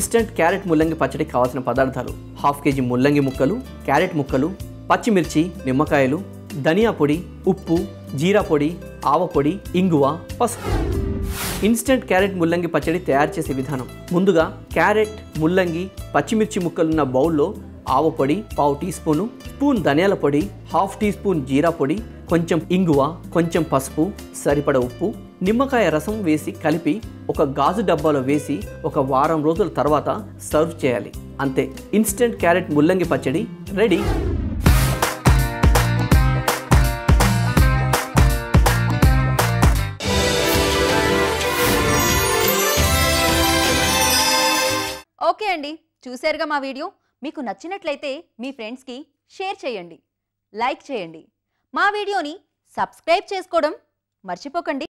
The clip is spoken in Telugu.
ఇన్స్టెంట్ క్యారెట్ ముల్లంగి పచ్చడి కావాల్సిన పదార్థాలు హాఫ్ కేజీ ముల్లంగి ముక్కలు క్యారెట్ ముక్కలు పచ్చిమిర్చి నిమ్మకాయలు ధనియా పొడి ఉప్పు జీరా పొడి ఆవ పొడి ఇంగువ పసుపు ఇన్స్టెంట్ క్యారెట్ ముల్లంగి పచ్చడి తయారు చేసే విధానం ముందుగా క్యారెట్ ముల్లంగి పచ్చిమిర్చి ముక్కలున్న బౌల్లో ఆవ పొడి పావు టీ స్పూను స్పూన్ ధనియాల పొడి హాఫ్ టీ స్పూన్ జీరా పొడి కొంచెం ఇంగువ కొంచెం పసుపు సరిపడ ఉప్పు నిమ్మకాయ రసం వేసి కలిపి ఒక గాజు డబ్బాలో వేసి ఒక వారం రోజుల తర్వాత సర్వ్ చేయాలి అంతే ఇన్స్టెంట్ క్యారెట్ ముల్లంగి పచ్చడి రెడీ ఓకే అండి చూశారుగా మా వీడియో మీకు నచ్చినట్లయితే మీ ఫ్రెండ్స్కి షేర్ చేయండి లైక్ చేయండి మా వీడియోని సబ్స్క్రైబ్ చేసుకోవడం మర్చిపోకండి